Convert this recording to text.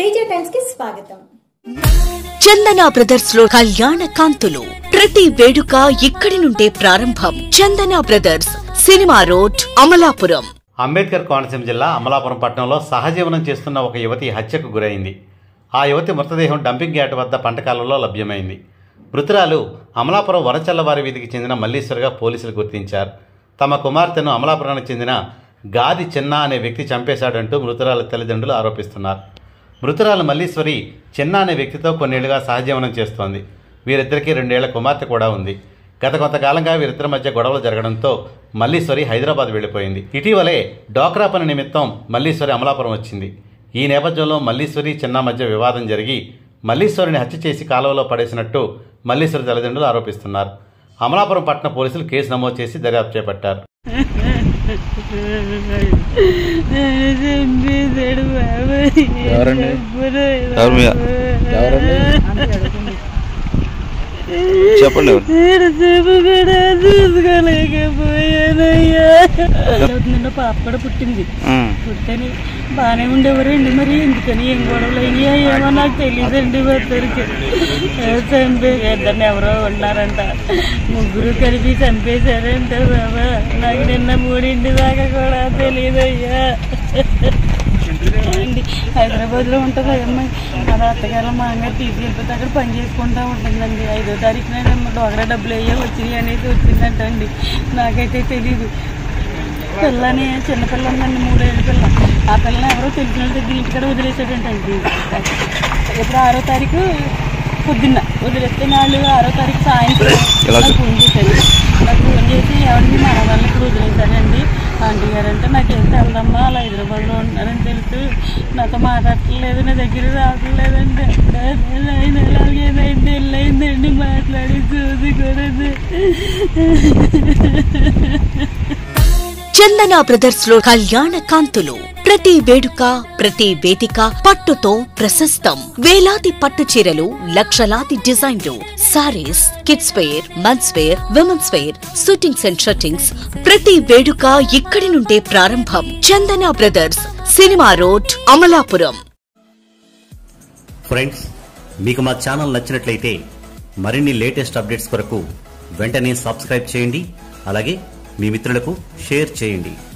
Teja times కి స్వాగతం చందన brothers లో కళ్యాణ కాంతులు ప్రతి వేడుక ఇక్కడి నుండే ప్రారంభం Chandana brothers cinema road Amalapuram Ambedkar Konaseema జిల్లా అమలాపురం పట్టణంలో సహజీవనం చేస్తున్న ఒక యువతి హత్యకు గురైంది ఆ యువతి మృతదేహం డంపింగ్ యార్డ్ వద్ద పంటకాలంలో లభ్యమైంది మృతురాలు అమలాపురం వరచల్లవారి వీధికి చెందిన మల్లీశ్వరిగా పోలీసులు గుర్తించారు తమ కుమార్తెను అమలాపురానికి చెందిన గాది చిన్న అనే వ్యక్తి చంపేశాడంటూ మృతురాల తల్లిదండ్రులు ఆరోపిస్తున్నారు మృతురాలు మల్లీశ్వరి చిన్న అనే వ్యక్తితో కొన్నేళ్లుగా సహజీవనం చేస్తోంది వీరిద్దరికీ రెండేళ్ల కుమార్తె కూడా ఉంది గత కొంతకాలంగా వీరిద్దరి మధ్య గొడవలు జరగడంతో మల్లీశ్వరి హైదరాబాద్ వెళ్లిపోయింది ఇటీవలే డోక్రా పని నిమిత్తం మల్లీశ్వరి అమలాపురం వచ్చింది ఈ నేపథ్యంలో మల్లీశ్వరి చిన్న మధ్య వివాదం జరిగి మల్లీశ్వరిని హత్య చేసి కాలువలో పడేసినట్టు మల్లీశ్వరి తల్లిదండ్రులు ఆరోపిస్తున్నారు అమలాపురం పట్టణ పోలీసులు కేసు నమోదు చేసి దర్యాప్తు చేపట్టారు చంపేశాడు బాబాయ్ ఎవరండి? ఎవ్వరు ఎవరు మీ- ఎవరండి? చెప్పండి ఎవరు? ఏడుసేపు కూడా చూసుకోలేకపోయానయ్యా అవుతుందండి పాప కూడా పుట్టింది ఉమ్. పుట్టని బాగానే ఉండేవారండి మరి ఎందుకని ఏం గొడవలు అయ్యా ఏమో నాకు తెలియదండి ఇద్దరికి చంపే ఇద్దరిని ఎవరో ఉన్నారంట ముగ్గురు కలిపి చంపేశారంట బాబా నాకు నిన్న మూడింటి దాకా కూడా తెలియదయ్యా అండి హైదరాబాద్లో ఉంటుంది అమ్మాయి అది అత్తగారు మా అమ్మగారు తీసుకెళ్ళిపోతే అక్కడ పని చేసుకుంటూ ఉంటుందండి ఐదో తారీఖున డోగరా డబ్బులు అయ్యా వచ్చినాయి అనేది వచ్చిందంట అండి నాకైతే తెలీదు పిల్లని చిన్నపిల్ల ఉందండి మూడేళ్ళ పిల్ల ఆ పిల్లని ఎవరో తెలిసిన వాళ్ళ దగ్గర ఇంటికాడ వదిలేసాడంటండి ఇప్పుడు ఆరో తారీఖు పొద్దున్న వదిలేస్తే నాళ్ళు ఆరో తారీఖు సాయంత్రం ఎలా నాకు ఫోన్ చేశారు నాకు ఫోన్ చేసి ఎవరిని మన వాళ్ళని ఇక్కడ వదిలేశారండి ఆంటీ గారు అంటే నాకేం తెలదమ్మా అలా హైదరాబాద్లో ఉంటున్నారని తెలుసు నాతో మాట్లాడట్లేదు నా దగ్గర రావట్లేదండి ఆయన ఎలాగేదైంది వెళ్ళయిందండి మాట్లాడి చూసుకోలేదు చందన బ్రదర్స్ లో కళ్యాణ కాంతులు ప్రతి వేడుక ప్రతి వేదిక పట్టుతో ప్రశస్తం వేలాది పట్టు చీరలు లక్షలాది డిజైన్లు saris kids wear men's wear women's wear suitings and shirtings ప్రతి వేడుక ఇక్కడి నుండే ప్రారంభం Chandana brothers cinema road Amalapuram friends మీకు మా ఛానల్ నచ్చినట్లయితే మరిన్ని లేటెస్ట్ అప్డేట్స్ కొరకు వెంటనే సబ్స్క్రైబ్ చేయండి అలాగే మీ మిత్రులకు షేర్ చేయండి